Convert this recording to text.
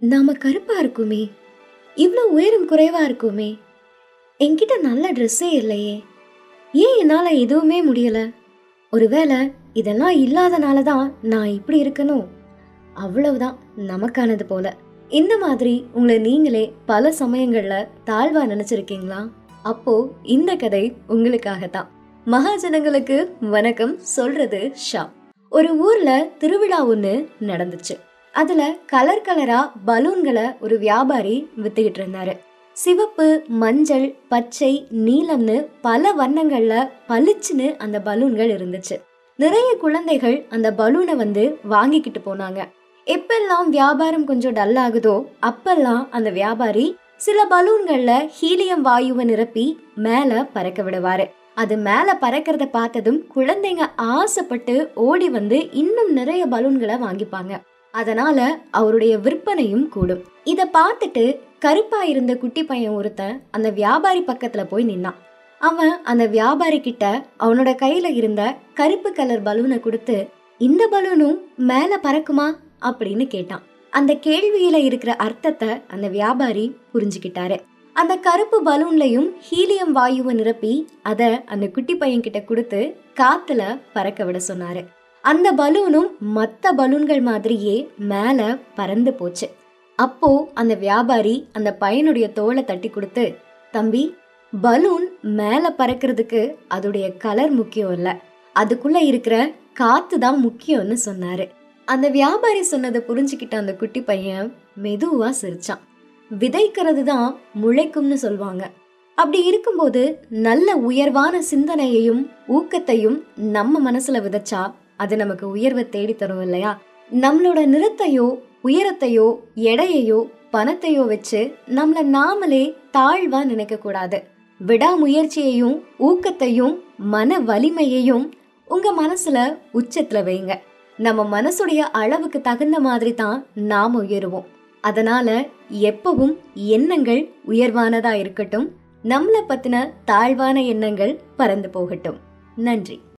நாம கருப்பா இருக்குமே இவ்வளோ உயரம் குறைவா இருக்குமே என்கிட்ட நல்ல ட்ரெஸ்ஸே இல்லையே ஏன் என்னால் எதுவுமே முடியல ஒருவேளை இதெல்லாம் இல்லாதனால தான் நான் இப்படி இருக்கணும் அவ்வளவுதான் நமக்கானது போல இந்த மாதிரி உங்களை நீங்களே பல சமயங்கள்ல தாழ்வா நினைச்சிருக்கீங்களா அப்போ இந்த கதை உங்களுக்காகத்தான் மகாஜனங்களுக்கு வணக்கம் சொல்றது ஷா ஒரு ஊர்ல திருவிழா ஒண்ணு நடந்துச்சு அதுல கலர் கலரா பலூன்களை ஒரு வியாபாரி வித்துக்கிட்டு இருந்தாரு சிவப்பு மஞ்சள் பச்சை நீலம்னு பல வண்ணங்கள்ல பளிச்சுன்னு அந்த பலூன்கள் இருந்துச்சு நிறைய குழந்தைகள் அந்த பலூனை வந்து வாங்கிக்கிட்டு போனாங்க எப்பெல்லாம் வியாபாரம் கொஞ்சம் டல் ஆகுதோ அப்பெல்லாம் அந்த வியாபாரி சில பலூன்கள்ல ஹீலியம் வாயுவை நிரப்பி மேல பறக்க விடுவாரு அது மேல பறக்கிறத பார்த்ததும் குழந்தைங்க ஆசைப்பட்டு ஓடி வந்து இன்னும் நிறைய பலூன்களை வாங்கிப்பாங்க அதனால அவருடைய விற்பனையும் கூடும் இத பார்த்துட்டு கருப்பா இருந்த குட்டி பையன் ஒருத்தன் அந்த வியாபாரி பக்கத்துல போய் நின்னான் அவன் அந்த வியாபாரி கிட்ட அவனோட கையில இருந்த கருப்பு கலர் பலூனை கொடுத்து இந்த பலூனும் மேல பறக்குமா அப்படின்னு கேட்டான் அந்த கேள்வியில இருக்கிற அர்த்தத்தை அந்த வியாபாரி புரிஞ்சுக்கிட்டாரு அந்த கருப்பு பலூன்லயும் ஹீலியம் வாயுவை நிரப்பி அத அந்த குட்டி பையன் கிட்ட கொடுத்து காத்துல பறக்க விட சொன்னாரு அந்த பலூனும் மற்ற பலூன்கள் மாதிரியே மேல பறந்து போச்சு அப்போ அந்த வியாபாரி அந்த பையனுடைய தோலை தட்டி கொடுத்து தம்பி பலூன் மேல பறக்கிறதுக்கு அதோடைய கலர் முக்கியம் இல்ல அதுக்குள்ள இருக்கிற காத்து தான் முக்கியம்னு சொன்னாரு அந்த வியாபாரி சொன்னதை புரிஞ்சுக்கிட்ட அந்த குட்டி பையன் மெதுவா சிரிச்சான் விதைக்கிறது தான் முளைக்கும்னு சொல்லுவாங்க அப்படி இருக்கும்போது நல்ல உயர்வான சிந்தனையையும் ஊக்கத்தையும் நம்ம மனசுல விதைச்சா அது நமக்கு உயர்வை தேடி தரும் இல்லையா நம்மளோட நிறத்தையோ உயரத்தையோ எடையையோ பணத்தையோ வச்சு நம்மள நாமளே தாழ்வா நினைக்க கூடாது விடாமுயற்சியையும் ஊக்கத்தையும் மன வலிமையையும் உங்க மனசுல உச்சத்துல வைங்க நம்ம மனசுடைய அளவுக்கு தகுந்த மாதிரி தான் நாம உயருவோம் அதனால எப்பவும் எண்ணங்கள் உயர்வானதா இருக்கட்டும் நம்மளை பத்தின தாழ்வான எண்ணங்கள் பறந்து போகட்டும் நன்றி